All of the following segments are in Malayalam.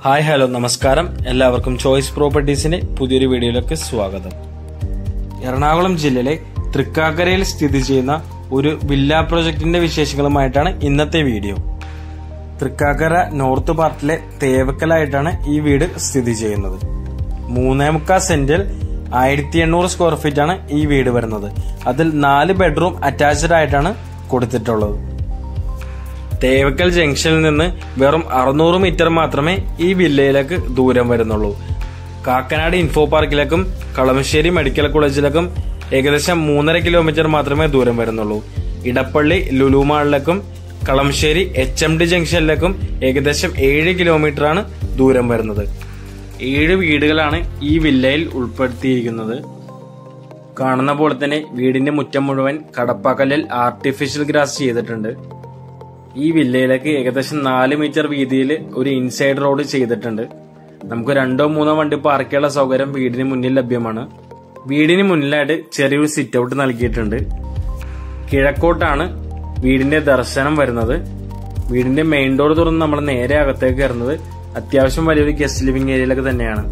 ഹായ് ഹലോ നമസ്കാരം എല്ലാവർക്കും ചോയ്സ് പ്രോപ്പർട്ടീസിന്റെ പുതിയൊരു വീഡിയോയിലേക്ക് സ്വാഗതം എറണാകുളം ജില്ലയിലെ തൃക്കാക്കരയിൽ സ്ഥിതി ചെയ്യുന്ന ഒരു വില്ല പ്രൊജക്ടിന്റെ വിശേഷങ്ങളുമായിട്ടാണ് ഇന്നത്തെ വീഡിയോ തൃക്കാക്കര നോർത്ത് പാർട്ടിലെ തേവക്കലായിട്ടാണ് ഈ വീട് സ്ഥിതി ചെയ്യുന്നത് മൂന്നേ മുക്കാൽ സെന്റിൽ ആയിരത്തി എണ്ണൂറ് സ്ക്വയർ ഫീറ്റ് ആണ് ഈ വീട് വരുന്നത് അതിൽ നാല് ബെഡ്റൂം അറ്റാച്ച്ഡ് ആയിട്ടാണ് കൊടുത്തിട്ടുള്ളത് തേവക്കൽ ജംഗ്ഷനിൽ നിന്ന് വെറും അറുന്നൂറ് മീറ്റർ മാത്രമേ ഈ വില്ലയിലേക്ക് ദൂരം വരുന്നുള്ളൂ കാക്കനാട് ഇൻഫോ പാർക്കിലേക്കും കളമശ്ശേരി മെഡിക്കൽ കോളേജിലേക്കും ഏകദേശം മൂന്നര കിലോമീറ്റർ മാത്രമേ ദൂരം വരുന്നുള്ളൂ ഇടപ്പള്ളി ലുലുമാളിലേക്കും കളമശ്ശേരി എച്ച് എം ഡി ജംഗ്ഷനിലേക്കും ഏകദേശം ഏഴ് കിലോമീറ്റർ ആണ് ദൂരം വരുന്നത് ഏഴ് വീടുകളാണ് ഈ വില്ലയിൽ ഉൾപ്പെടുത്തിയിരിക്കുന്നത് കാണുന്ന പോലെ തന്നെ വീടിന്റെ മുറ്റം മുഴുവൻ കടപ്പാക്കല്ലിൽ ആർട്ടിഫിഷ്യൽ ഗ്രാസ് ചെയ്തിട്ടുണ്ട് ഈ വില്ലയിലേക്ക് ഏകദേശം നാല് മീറ്റർ വീതിയിൽ ഒരു ഇൻസൈഡ് റോഡ് ചെയ്തിട്ടുണ്ട് നമുക്ക് രണ്ടോ മൂന്നോ വണ്ടി പാർക്ക് ചെയ്യാനുള്ള സൗകര്യം വീടിന് മുന്നിൽ ലഭ്യമാണ് വീടിന് മുന്നിലായിട്ട് ചെറിയൊരു സിറ്റ് ഔട്ട് നൽകിയിട്ടുണ്ട് കിഴക്കോട്ടാണ് വീടിന്റെ ദർശനം വരുന്നത് വീടിന്റെ മെയിൻ ഡോർ തുറന്ന് നമ്മൾ നേരെ അകത്തേക്ക് കയറുന്നത് അത്യാവശ്യം വലിയൊരു ഗസ്റ്റ് ലിവിംഗ് ഏരിയയിലൊക്കെ തന്നെയാണ്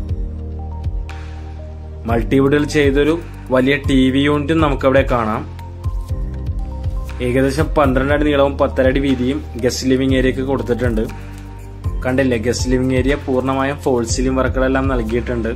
മൾട്ടിവുഡിൽ ചെയ്തൊരു വലിയ ടി വി യൂണിറ്റും നമുക്കവിടെ കാണാം ഏകദേശം പന്ത്രണ്ട് അടി നീളവും പത്തര അടി വീതിയും ഗസ്റ്റ് ലിവിംഗ് ഏരിയക്ക് കൊടുത്തിട്ടുണ്ട് കണ്ടില്ലേ ഗസ്റ്റ് ലിവിംഗ് ഏരിയ പൂർണ്ണമായും ഫോൾ സീലിംഗ് വർക്കുകളെല്ലാം നൽകിയിട്ടുണ്ട്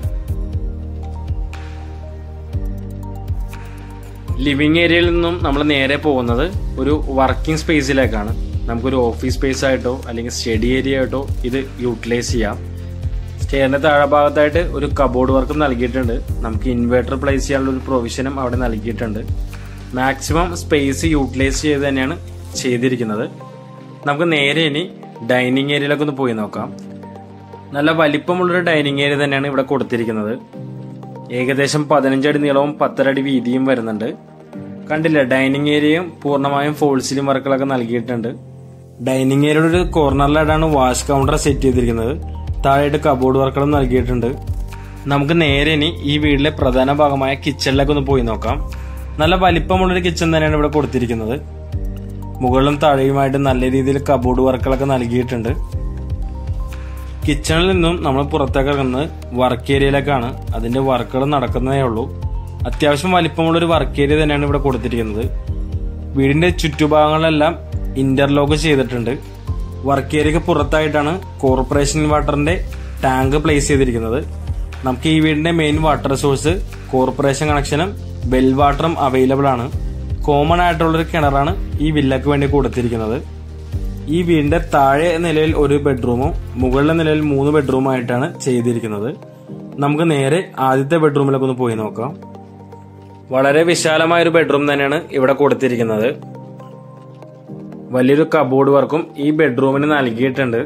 ലിവിംഗ് ഏരിയയിൽ നിന്നും നമ്മൾ നേരെ പോകുന്നത് ഒരു വർക്കിംഗ് സ്പേസിലേക്കാണ് നമുക്കൊരു ഓഫീസ് സ്പേസ് ആയിട്ടോ അല്ലെങ്കിൽ സ്റ്റഡി ഏരിയ ആയിട്ടോ ഇത് യൂട്ടിലൈസ് ചെയ്യാം സ്റ്റെയറിന്റെ താഴെ ഭാഗത്തായിട്ട് ഒരു കബോർഡ് വർക്ക് നൽകിയിട്ടുണ്ട് നമുക്ക് ഇൻവെർട്ടർ പ്ലേസ് ചെയ്യാനുള്ള ഒരു പ്രൊവിഷനും അവിടെ നൽകിയിട്ടുണ്ട് മാക്സിമം സ്പേസ് യൂട്ടിലൈസ് ചെയ്ത് തന്നെയാണ് ചെയ്തിരിക്കുന്നത് നമുക്ക് നേരെ ഇനി ഡൈനിങ് ഏരിയയിലൊക്കെ ഒന്ന് പോയി നോക്കാം നല്ല വലിപ്പമുള്ളൊരു ഡൈനിങ് ഏരിയ തന്നെയാണ് ഇവിടെ കൊടുത്തിരിക്കുന്നത് ഏകദേശം പതിനഞ്ചടി നീളവും പത്തരടി വീതിയും വരുന്നുണ്ട് കണ്ടില്ല ഡൈനിങ് ഏരിയയും പൂർണ്ണമായും ഫോൾ സീലിംഗ് വർക്കുകളൊക്കെ നൽകിയിട്ടുണ്ട് ഡൈനിങ് ഏരിയയുടെ ഒരു കോർണറിലായിട്ടാണ് വാഷ് കൗണ്ടർ സെറ്റ് ചെയ്തിരിക്കുന്നത് താഴെയായിട്ട് കബോർഡ് വർക്കുകളും നൽകിയിട്ടുണ്ട് നമുക്ക് നേരെ ഇനി ഈ വീട്ടിലെ പ്രധാന ഭാഗമായ കിച്ചണിലേക്ക് ഒന്ന് പോയി നോക്കാം നല്ല വലിപ്പമുള്ളൊരു കിച്ചൺ തന്നെയാണ് ഇവിടെ കൊടുത്തിരിക്കുന്നത് മുകളിലും താഴെയുമായിട്ട് നല്ല രീതിയിൽ കബോർഡ് വർക്കുകളൊക്കെ നൽകിയിട്ടുണ്ട് കിച്ചണിൽ നിന്നും നമ്മൾ പുറത്തേക്ക് ഇറങ്ങുന്നത് വർക്ക് ഏരിയയിലേക്കാണ് അതിന്റെ വർക്കുകൾ നടക്കുന്നതേ ഉള്ളൂ അത്യാവശ്യം വലിപ്പമുള്ള ഒരു വർക്ക് ഏരിയ തന്നെയാണ് ഇവിടെ കൊടുത്തിരിക്കുന്നത് വീടിന്റെ ചുറ്റുഭാഗങ്ങളെല്ലാം ഇന്റർലോക്ക് ചെയ്തിട്ടുണ്ട് വർക്ക് ഏരിയക്ക് പുറത്തായിട്ടാണ് കോർപ്പറേഷൻ വാട്ടറിന്റെ ടാങ്ക് പ്ലേസ് ചെയ്തിരിക്കുന്നത് നമുക്ക് ഈ വീടിന്റെ മെയിൻ വാട്ടർ സോഴ്സ് കോർപ്പറേഷൻ കണക്ഷനും വെൽ വാട്ടറും അവൈലബിൾ ആണ് കോമൺ ആയിട്ടുള്ള ഒരു കിണറാണ് ഈ വില്ലക്ക് വേണ്ടി കൊടുത്തിരിക്കുന്നത് ഈ വീടിന്റെ താഴെ നിലയിൽ ഒരു ബെഡ്റൂമും മുകളിലെ നിലയിൽ മൂന്ന് ബെഡ്റൂമും ആയിട്ടാണ് ചെയ്തിരിക്കുന്നത് നമുക്ക് നേരെ ആദ്യത്തെ ബെഡ്റൂമിലേക്ക് ഒന്ന് പോയി നോക്കാം വളരെ വിശാലമായ ഒരു ബെഡ്റൂം തന്നെയാണ് ഇവിടെ കൊടുത്തിരിക്കുന്നത് വലിയൊരു കബോർഡ് വർക്കും ഈ ബെഡ്റൂമിന് നൽകിയിട്ടുണ്ട്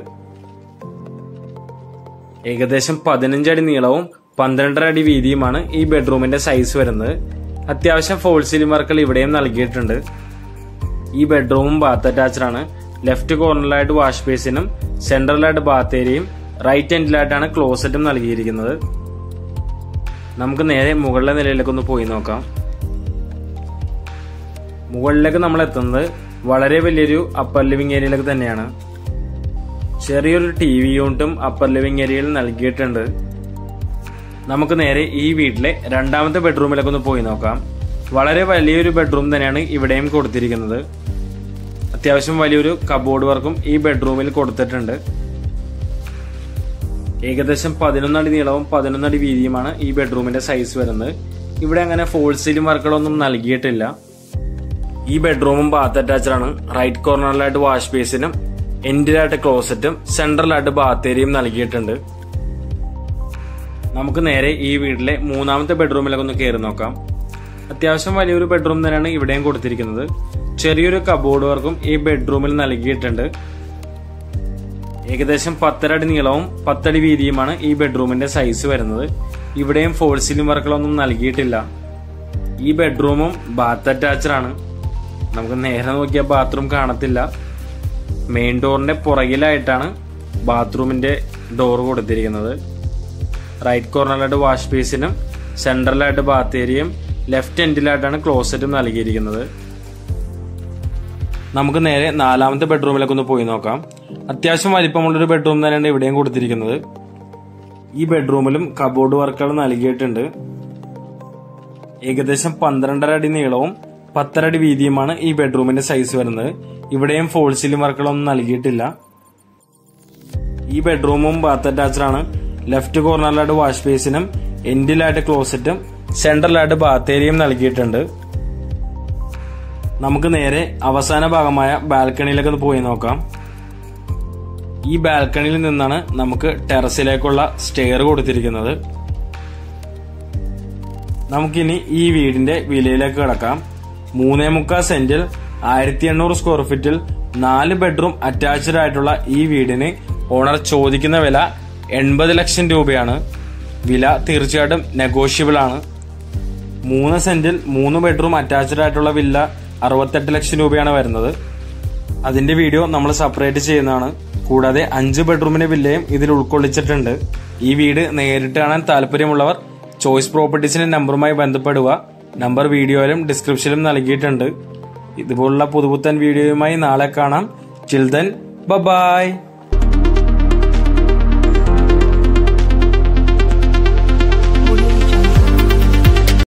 ഏകദേശം പതിനഞ്ചടി നീളവും പന്ത്രണ്ടര അടി വീതിയുമാണ് ഈ ബെഡ്റൂമിന്റെ സൈസ് വരുന്നത് അത്യാവശ്യം ഫോൾ സീലിംഗ് വർക്കുകൾ ഇവിടെയും നൽകിയിട്ടുണ്ട് ഈ ബെഡ്റൂമും ബാത്ത് അറ്റാച്ച്ഡ് ആണ് ലെഫ്റ്റ് കോർണറിലായിട്ട് വാഷ് ബേസിനും സെൻട്രലായിട്ട് ബാത്ത് ഏരിയയും റൈറ്റ് എൻഡിലായിട്ടാണ് ക്ലോസറ്റും നൽകിയിരിക്കുന്നത് നമുക്ക് നേരെ മുകളിലെ നിലയിലേക്ക് ഒന്ന് പോയി നോക്കാം മുകളിലേക്ക് നമ്മൾ എത്തുന്നത് വളരെ വലിയൊരു അപ്പർ ലിവിംഗ് ഏരിയയിലേക്ക് തന്നെയാണ് ചെറിയൊരു ടി വി യൂണിറ്റും അപ്പർ ലിവിംഗ് ഏരിയയിൽ നൽകിയിട്ടുണ്ട് നമുക്ക് നേരെ ഈ വീട്ടിലെ രണ്ടാമത്തെ ബെഡ്റൂമിലേക്ക് ഒന്ന് പോയി നോക്കാം വളരെ വലിയൊരു ബെഡ്റൂം തന്നെയാണ് ഇവിടെയും കൊടുത്തിരിക്കുന്നത് അത്യാവശ്യം വലിയൊരു കബോർഡ് വർക്കും ഈ ബെഡ്റൂമിൽ കൊടുത്തിട്ടുണ്ട് ഏകദേശം പതിനൊന്നടി നീളവും പതിനൊന്നടി വീതിയുമാണ് ഈ ബെഡ്റൂമിന്റെ സൈസ് വരുന്നത് ഇവിടെ അങ്ങനെ ഫോൾ സീലിംഗ് വർക്കുകളൊന്നും നൽകിയിട്ടില്ല ഈ ബെഡ്റൂമും ബാത്ത് അറ്റാച്ച്ഡ് ആണ് റൈറ്റ് കോർണറിലായിട്ട് വാഷ് ബേസിനും എൻഡിലായിട്ട് ക്ലോസറ്റും സെൻട്രലായിട്ട് ബാത്ത് ഏരിയയും നൽകിയിട്ടുണ്ട് നമുക്ക് നേരെ ഈ വീട്ടിലെ മൂന്നാമത്തെ ബെഡ്റൂമിലേക്ക് ഒന്ന് കയറി നോക്കാം അത്യാവശ്യം വലിയൊരു ബെഡ്റൂം തന്നെയാണ് ഇവിടെയും കൊടുത്തിരിക്കുന്നത് ചെറിയൊരു കബോർഡ് വർക്കും ഈ ബെഡ്റൂമിൽ നൽകിയിട്ടുണ്ട് ഏകദേശം പത്തര അടി നീളവും പത്തടി വീതിയുമാണ് ഈ ബെഡ്റൂമിന്റെ സൈസ് വരുന്നത് ഇവിടെയും ഫോൾ സീലിംഗ് വർക്കുകളൊന്നും നൽകിയിട്ടില്ല ഈ ബെഡ്റൂമും ബാത്ത് അറ്റാച്ച്ഡ് ആണ് നമുക്ക് നേരെ നോക്കിയ ബാത്റൂം കാണത്തില്ല മെയിൻ ഡോറിന്റെ പുറകിലായിട്ടാണ് ബാത്റൂമിന്റെ ഡോർ കൊടുത്തിരിക്കുന്നത് റൈറ്റ് കോർണറിലായിട്ട് വാഷ് ബേസിനും സെൻട്രലായിട്ട് ബാത്ത് ഏരിയയും ലെഫ്റ്റ് എൻഡിലായിട്ടാണ് ക്ലോസറ്റും നൽകിയിരിക്കുന്നത് നമുക്ക് നേരെ നാലാമത്തെ ബെഡ്റൂമിലേക്ക് ഒന്ന് പോയി നോക്കാം അത്യാവശ്യം വലിപ്പമുള്ളൊരു ബെഡ്റൂം തന്നെയാണ് ഇവിടെയും കൊടുത്തിരിക്കുന്നത് ഈ ബെഡ്റൂമിലും കബോർഡ് വർക്കുകൾ നൽകിയിട്ടുണ്ട് ഏകദേശം പന്ത്രണ്ടര അടി നീളവും പത്തര അടി വീതിയുമാണ് ഈ ബെഡ്റൂമിന്റെ സൈസ് വരുന്നത് ഇവിടെയും ഫോൾ സീലിംഗ് വർക്കുകളൊന്നും നൽകിയിട്ടില്ല ഈ ബെഡ്റൂമും ബാത്ത് അറ്റാച്ച്ഡ് ആണ് ലെഫ്റ്റ് കോർണറിലായിട്ട് വാഷ് ബേസിനും എൻഡിലായിട്ട് ക്ലോസറ്റും സെന്ററിലായിട്ട് ബാത്ത് ഏരിയയും നൽകിയിട്ടുണ്ട് നമുക്ക് നേരെ അവസാന ഭാഗമായ ബാൽക്കണിയിലേക്ക് ഒന്ന് പോയി നോക്കാം ഈ ബാൽക്കണിയിൽ നിന്നാണ് നമുക്ക് ടെറസിലേക്കുള്ള സ്റ്റെയർ കൊടുത്തിരിക്കുന്നത് നമുക്കിനി ഈ വീടിന്റെ വിലയിലേക്ക് കിടക്കാം മൂന്നേ മുക്കാൽ സെന്റിൽ ആയിരത്തി എണ്ണൂറ് സ്ക്വയർ ഫീറ്റിൽ നാല് ബെഡ്റൂം അറ്റാച്ച്ഡ് ആയിട്ടുള്ള ഈ വീടിന് ഓണർ ചോദിക്കുന്ന വില എൺപത് ലക്ഷം രൂപയാണ് വില തീർച്ചയായിട്ടും നെഗോഷ്യബിൾ ആണ് മൂന്ന് സെന്റിൽ മൂന്ന് ബെഡ്റൂം അറ്റാച്ച്ഡ് ആയിട്ടുള്ള വില്ല അറുപത്തെട്ട് ലക്ഷം രൂപയാണ് വരുന്നത് അതിന്റെ വീഡിയോ നമ്മൾ സെപ്പറേറ്റ് ചെയ്യുന്നതാണ് കൂടാതെ അഞ്ച് ബെഡ്റൂമിന്റെ വില്ലയും ഇതിൽ ഉൾക്കൊള്ളിച്ചിട്ടുണ്ട് ഈ വീട് നേരിട്ട് കാണാൻ താല്പര്യമുള്ളവർ ചോയ്സ് പ്രോപ്പർട്ടീസിന്റെ നമ്പറുമായി ബന്ധപ്പെടുക നമ്പർ വീഡിയോയിലും ഡിസ്ക്രിപ്ഷനിലും നൽകിയിട്ടുണ്ട് ഇതുപോലുള്ള പുതുപുത്തൻ വീഡിയോയുമായി നാളെ കാണാം ചിൽഡൻ ബൈ